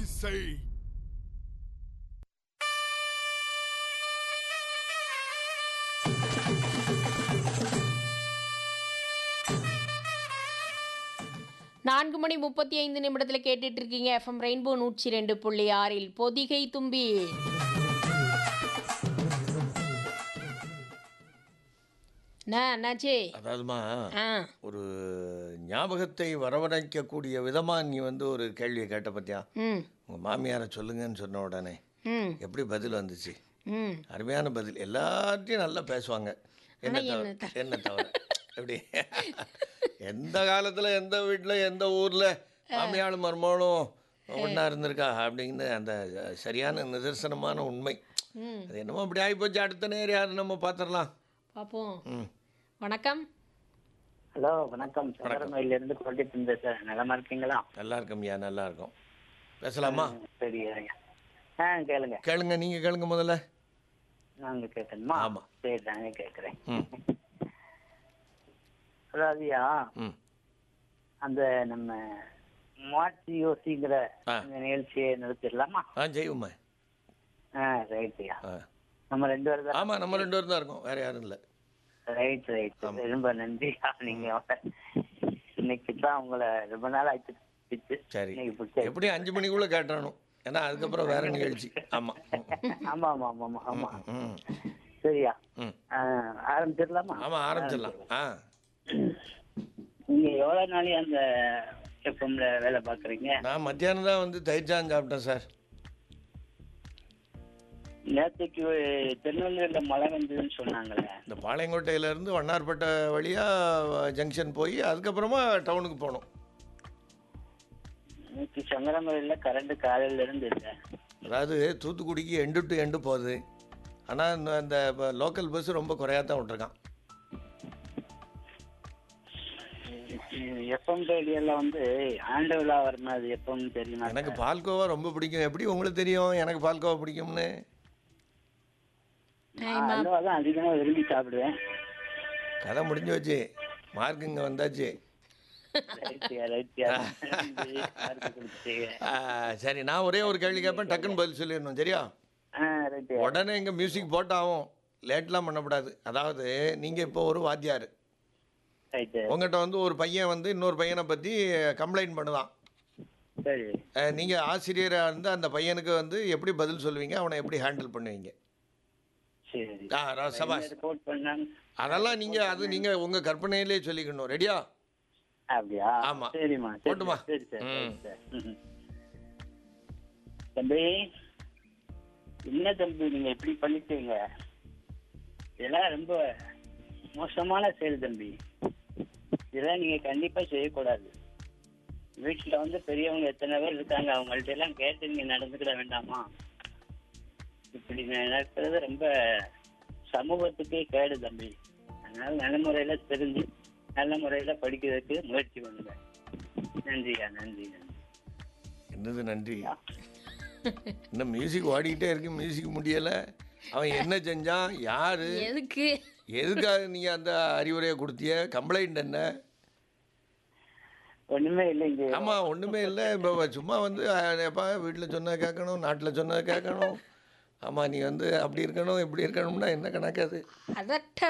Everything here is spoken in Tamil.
say. நான்கு மணி முப்பத்தி ஐந்து நிமிடத்தில் கேட்டுட்டு இருக்கீங்க எஃப்எம் ரெயின்போ நூற்றி ரெண்டு புள்ளி ஆறில் பொதிகை தும்பி என்ன என்னாச்சு அதாவதுமா ஆ ஒரு ஞாபகத்தை வரவழைக்கக்கூடிய விதமாக நீ வந்து ஒரு கேள்வியை கேட்ட பத்தியா ம் உங்கள் மாமியாரை சொல்லுங்கன்னு சொன்ன உடனே ம் எப்படி பதில் வந்துச்சு ம் அருமையான பதில் எல்லாத்தையும் நல்லா பேசுவாங்க என்ன ஆனா தவிர என்ன என்ன தவிர எப்படி எந்த காலத்தில் எந்த வீட்டில் எந்த ஊரில் மாமியாளும் மருமகளும் ஒன்றா இருந்திருக்கா அப்படிங்கிற அந்த சரியான நிதர்சனமான உண்மை ம் அது என்னமோ அப்படி ஆகிப்போச்சு அடுத்த நேரம் யார் நம்ம பார்த்துடலாம் பார்ப்போம் ம் வணக்கம் ஹலோ வணக்கம் சங்கரமயில இருந்து கொண்டுட்டு பேசுறேன் நலமா இருக்கீங்களா நல்லா இருக்கோம்யா நல்லா இருக்கோம் பேசலாமா சரி ஐயா. ஆ கேளுங்க கேளுங்க நீங்கள் கேளுங்க முதல்ல நாங்க கேட்கணுமா ஆமா. சரி நானே கேட்கறேன் ம் அதாவதுயா ம் அந்த நம்ம மாற்றி யோசிங்கிற ஆ. அந்த நிகழ்ச்சியை நிறுத்திடலாமா ஆ ஜெய்வம்மா ஆ ரைட்யா ஆ நம்ம ரெண்டு பேரும் தான் ஆமாம் நம்ம ரெண்டு பேரும் தான் இருக்கோம் வேறு யாரும் இல்லை ரைட் ரைட் ரொம்ப நன்றி நீங்க இன்னைக்கு தான் உங்களை ரொம்ப நாள் ஆச்சு சரி இன்னைக்கு பிடிச்ச எப்படி அஞ்சு மணிக்குள்ளே கேட்டணும் ஏன்னா அதுக்கப்புறம் வேற நிகழ்ச்சி ஆமாம் ஆமா ஆமா ஆமா ஆமா ஆமா ம் சரியா ம் ஆ, ஆரம்பிச்சிடலாமா ஆமாம் ஆரம்பிச்சிடலாம் ஆ நீங்க எவ்வளவு நாளி அந்த எஃப்எம்ல வேலை பாக்குறீங்க நான் மத்தியானம் தான் வந்து தயிர் சாதம் சாப்பிட்டேன் சார் நேற்றுக்கு திருநெல்வேலியில மழை வந்ததுன்னு சொன்னாங்களே இந்த பாளையங்கோட்டையிலேருந்து வண்ணார்பேட்டை வழியாக ஜங்ஷன் போய் அதுக்கப்புறமா டவுனுக்கு போகணும் இன்னைக்கு சங்கரமலையில கரண்ட் காலையில இருந்து இல்லை அதாவது தூத்துக்குடிக்கு எண்டு டு எண்டு போகுது ஆனால் அந்த லோக்கல் பஸ் ரொம்ப குறையாக தான் விட்ருக்கான் எஃப்எம் ரேடியோல வந்து ஆண்டு விழா வரணும் அது எப்பவும் தெரியுமா எனக்கு பால்கோவா ரொம்ப பிடிக்கும் எப்படி உங்களுக்கு தெரியும் எனக்கு பால்கோவா பிடிக்கும்னு நான் அல்வா தான் அதிகமா விரும்பி சாப்பிடுவேன் கதை முடிஞ்சு வச்சு மார்க் இங்கே வந்தாச்சு ரைட்யா ரைட்யா யாருக்கு கொடுத்தீங்க ஆ, சரி நான் ஒரே ஒரு கேள்வி கேட்பேன் டக்குன்னு பதில் சொல்லிடணும் சரியா ஆ ரைட்யா உடனே இங்கே மியூசிக் போட்டாகும் லேட்லாம் பண்ணக்கூடாது அதாவது நீங்கள் இப்போ ஒரு வாத்தியார் ரைட்டு உங்கள்கிட்ட வந்து ஒரு பையன் வந்து இன்னொரு பையனை பற்றி கம்ப்ளைண்ட் பண்ணுதான் சரி நீங்கள் ஆசிரியராக இருந்து அந்த பையனுக்கு வந்து எப்படி பதில் சொல்லுவீங்க அவனை எப்படி ஹேண்டில் பண்ணுவீங்க சரி ஆ ர- சபாஷ் ரிப்போர்ட் பண்ணாங்க அதெல்லாம் நீங்கள் அது நீங்கள் உங்கள் கற்பனையிலே சொல்லிக்கணும் ரெடியா அப்படியா ஆமா. சரிம்மா சரி போட்டுமா? சரி சார் ம். சரி சார் ம். தம்பி என்ன தம்பி நீங்க இப்படி பண்ணிட்டீங்க இதெல்லாம் ரொம்ப மோசமான செயல் தம்பி இதெல்லாம் நீங்க கண்டிப்பா செய்யக்கூடாது வீட்டுல வந்து பெரியவங்க எத்தனை பேர் இருக்காங்க அவங்கள்ட்ட எல்லாம் கேட்டு நீங்க நடந்துக்கிட வேண்டாமா இப்படி நடக்கிறது ரொம்ப சமூகத்துக்கே கேடு தம்பி அதனால நல்ல முறையில தெரிஞ்சு நல்ல முறையில படிக்கிறதுக்கு முயற்சி பண்ணுங்க நன்றியா நன்றி நன்றி என்னது நன்றி இன்னும் மியூசிக் ஓடிக்கிட்டே இருக்கு மியூசிக் முடியலை அவன் என்ன செஞ்சான் யார் எதுக்கு எதுக்காக நீங்கள் அந்த அறிவுரையை கொடுத்திய கம்ப்ளைண்ட் என்ன ஒண்ணுமே இல்லைங்க ஆமாம் ஒன்றுமே இல்லை இப்போ சும்மா வந்து எப்பா வீட்டில் சொன்னதை கேட்கணும் நாட்டில் சொன்னதை கேட்கணும் ஆமாம் நீ வந்து அப்படி இருக்கணும் இப்படி இருக்கணும்னா என்ன கணக்கு அது அதட்ட